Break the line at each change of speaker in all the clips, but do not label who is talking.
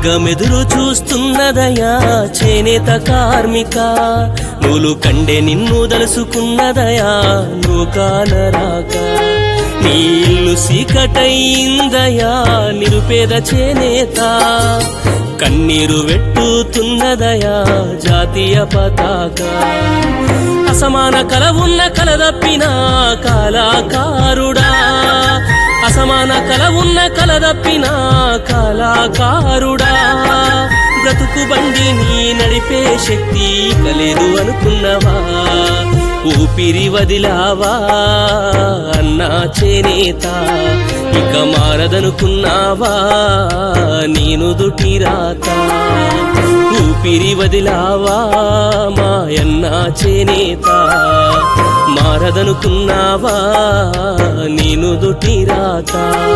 మగ్గమెదురు చూస్తున్నదయా చేనేత కార్మిక నూలు కండే నిన్ను దలుసుకున్నదయా నువ్వు కానరాక నీ ఇల్లు సీకటయిందయా నిరుపేద చేనేత కన్నీరు వెట్టుతున్నదయా జాతీయ పతాక అసమాన కల ఉన్న కల తప్పిన కళాకారుడా అసమాన కల ఉన్న కల తప్పిన కళాకారుడా బ్రతుకు బండిని నడిపే శక్తి కలేదు అనుకున్నవా ఊపిరి వదిలావా అన్నా చేనేత ఇక మారదనుకున్నావా నేను దుటిరాత ఊపిరి వదిలావా మాయన్నా చేనేత మారదనుకున్నావా నేను దుటిరాత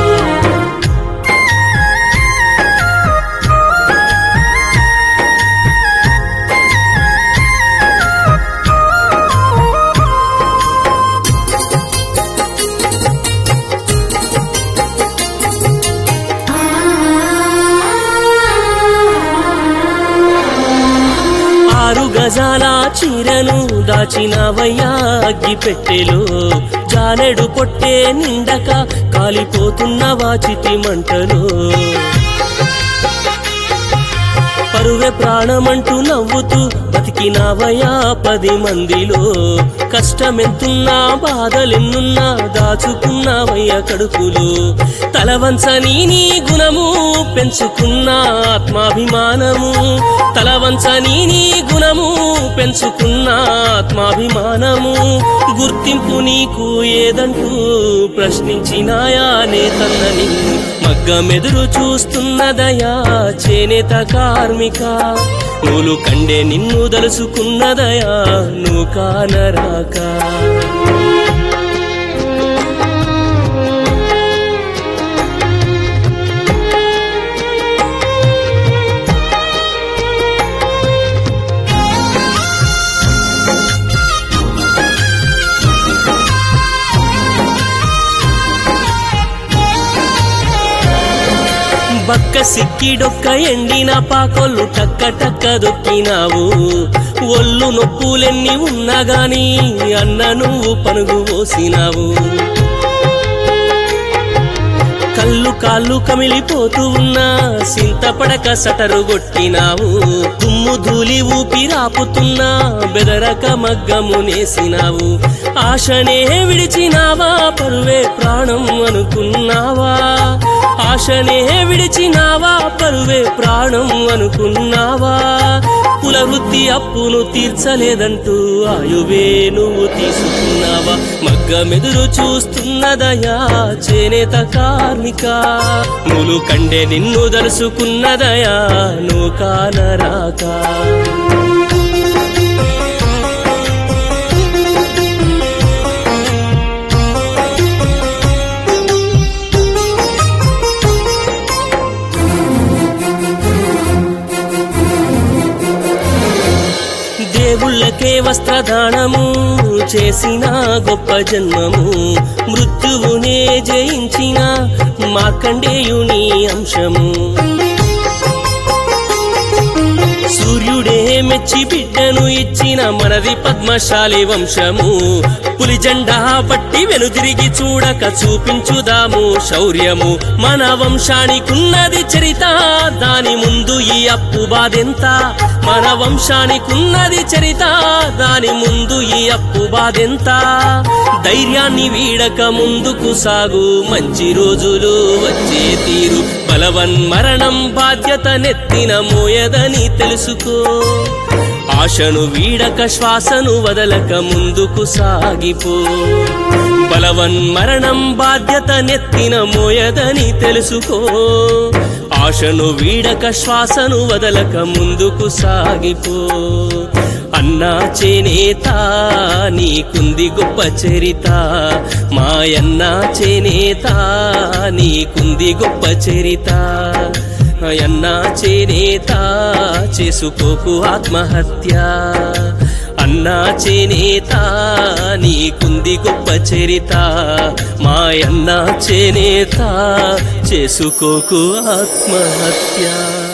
ఆరు గజాల చీరను దాచినవయ్యా అగ్గి పెట్టెలో జానెడు పొట్టే నిండక కాలిపోతున్న వాచితి మంటలో పరువే ప్రాణమంటూ నవ్వుతూ బతికినావయ్యా పది మందిలో కష్టమెంతున్నా బాధలెన్నున్నా దాచుకున్నావయ్యా కడుపులో తలవంచని నీ గుణము పెంచుకున్న ఆత్మాభిమానము తలవంచని నీ గుణము పెంచుకున్న ఆత్మాభిమానము గుర్తింపు నీకు ఏదంటూ ప్రశ్నించినాయా నేతన్న నిన్ను మగ్గమెదురు చూస్తున్నదయా చేనేత కార్మిక నూలు కండే నిన్ను దలుసుకున్నదయా నువ్వు కానరాక బక్క సిక్కిడొక్క ఎండిన పాకొల్లు టక్క టక్క దొక్కినావు ఒళ్ళు నొప్పులెన్ని ఉన్నా గాని అన్న నువ్వు పనుగు పోసినావు కళ్ళు కాళ్ళు కమిలిపోతూ ఉన్నా సింతపడక సటరు కొట్టినావు దుమ్ము ధూళి ఊపిరాపుతున్నా బెదరక మగ్గము నేసినావు ఆశనే విడిచినావా పరువే ప్రాణం అనుకున్నావా ఆశనే విడిచినావా పరువే ప్రాణం అనుకున్నావా కుల వృత్తి అప్పును తీర్చలేదంటూ ఆయువే నువ్వు తీసుకున్నావా మగ్గమెదురు చూస్తున్నదయా చేనేత కార్మిక నువ్వు కండే నిన్ను దలుసుకున్నదయా నువ్వు కానరాక దేవుళ్ళకే వస్త్రదానము చేసిన గొప్ప జన్మము మృత్యువునే జయించిన మార్కండేయుని అంశము సూర్యుడే మెచ్చి బిడ్డను ఇచ్చిన మనది పద్మశాలి వంశము పులి జెండా పట్టి వెనుదిరిగి చూడక చూపించుదాము శౌర్యము మన వంశానికున్నది చరిత దాని ముందు ఈ అప్పు బాధెంత మన వంశానికున్నది చరిత దాని ముందు ఈ అప్పు బాధెంత ధైర్యాన్ని వీడక ముందుకు సాగు మంచి రోజులు వచ్చే తీరు బలవన్ మరణం బాధ్యత నెత్తిన మోయదని తెలుసుకో ఆశను వీడక శ్వాసను వదలక ముందుకు సాగిపో బలవన్ మరణం బాధ్యత నెత్తిన మోయదని తెలుసుకో ఆశను వీడక శ్వాసను వదలక ముందుకు సాగిపో అన్నా చేనేత నీకుంది గొప్ప చరిత మాయన్న చేనేత నీకుంది గొప్ప చరిత అన్నా చేనేత చేసుకోకు ఆత్మహత్య అన్నా చేనేత నీకుంది గొప్ప చరిత మాయన్న చేనేత చేసుకోకు ఆత్మహత్య